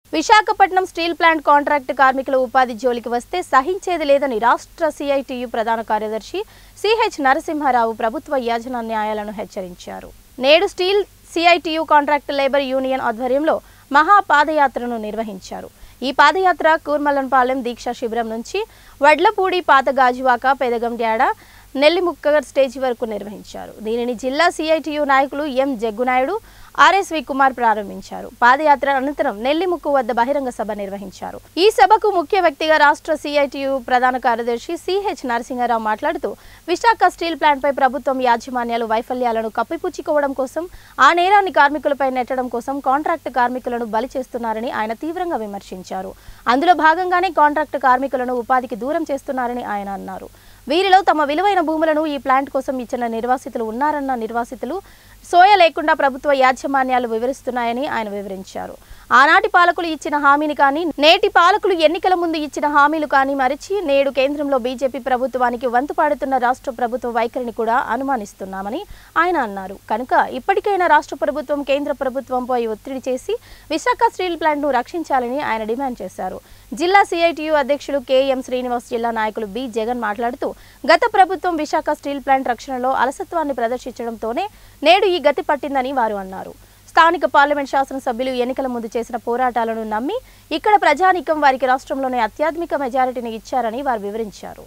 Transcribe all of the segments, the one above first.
Visakhapatnam steel plant contract కార్మికుల ఉపాధి జోలికి వస్తే సహించేది లేదని రాష్ట్ర సిఐటియు ప్రధాన కార్యదర్శి సిహెచ్ నరసింహారావు ప్రభుత్వ యాజమాన్యాయాలను హెచ్చరించారు నేడు steel CITU contract labour union ఆధ్వర్యంలో మహా పాదయాత్రను నిర్వహించారు ఈ పాదయాత్ర కూర్మలంపాలెం దీక్షా శిబిరం నుంచి వడ్లపూడి పాత గాజువాక పెదగండ్యాడ నెల్లిముక్క స్టేజి వరకు నిర్వహించారు దీనిని జిల్లా సిఐటియు నాయకులు ఎం జగ్గునాయుడు ఆర్ఎస్వి కుమార్ ప్రారంభించారు పాదయాత్ర అనంతరం నెల్లిముక్కు వద్ద బహిరంగ సభ నిర్వహించారు ఈ సభకు ముఖ్య వ్యక్తిగా రాష్ట్ర సిఐటియు ప్రధాన కార్యదర్శి సిహెచ్ నరసింహారావు మాట్లాడుతూ విశాఖ స్టీల్ ప్లాంట్ పై ప్రభుత్వం యాజమాన్యాలు వైఫల్యాలను కప్పిపుచ్చుకోవడం కోసం ఆ నేరాన్ని కార్మికులపై నెట్టడం కోసం కాంట్రాక్ట్ కార్మికులను బలి చేస్తున్నారని ఆయన తీవ్రంగా విమర్శించారు అందులో భాగంగానే కాంట్రాక్ట్ కార్మికులను ఉపాధికి దూరం చేస్తున్నారని ఆయన అన్నారు వీరిలో తమ విలువైన భూములను ఈ ప్లాంట్ కోసం ఇచ్చిన నిర్వాసితులు ఉన్నారన్న నిర్వాసితులు సోయ లేకుండా ప్రభుత్వ యాజమాన్యాలు వివరిస్తున్నాయని ఆయన వివరించారు ఆనాటి పాలకులు ఇచ్చిన హామీని కానీ నేటి పాలకులు ఎన్నికల ముందు ఇచ్చిన హామీలు కానీ మరిచి నేడు కేంద్రంలో బీజేపీ ప్రభుత్వానికి వంతు పాడుతున్న రాష్ట్ర ప్రభుత్వ వైఖరిని కూడా అనుమానిస్తున్నామని ఆయన అన్నారు కనుక ఇప్పటికైనా రాష్ట్ర ప్రభుత్వం కేంద్ర ప్రభుత్వంపై ఒత్తిడి చేసి విశాఖ స్టీల్ ప్లాంట్ను రక్షించాలని ఆయన డిమాండ్ చేశారు జిల్లా సిఐటియు అధ్యక్షులు కెఎం శ్రీనివాస్ జిల్లా నాయకులు బి జగన్ మాట్లాడుతూ గత ప్రభుత్వం విశాఖ స్టీల్ ప్లాంట్ రక్షణలో అలసత్వాన్ని ప్రదర్శించడంతోనే నేడు ఈ గతి పట్టిందని వారు అన్నారు స్థానిక పార్లమెంట్ శాసనసభ్యులు ఎన్నికల ముందు చేసిన పోరాటాలను నమ్మి ఇక్కడ ప్రజానీకం వారికి రాష్ట్రంలోనే అత్యధిక మెజారిటీని ఇచ్చారని వారు వివరించారు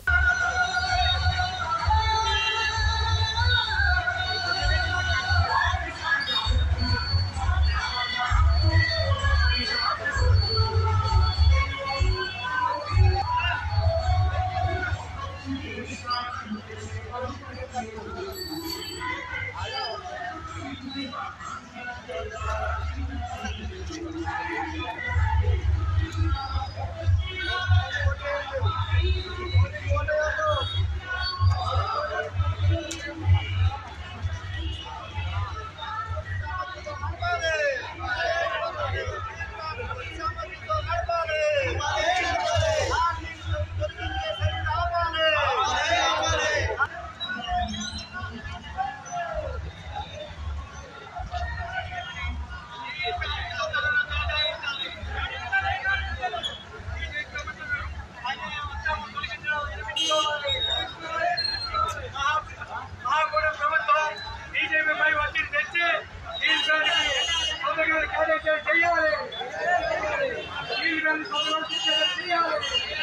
మహాకూటమి ప్రభుత్వం బీజేపీపై ఒత్తిడి తెచ్చి దీనికి సౌకర్యాలు కార్యాచరణ చేయాలి దీనికి సౌకర్యాలు చేయాలి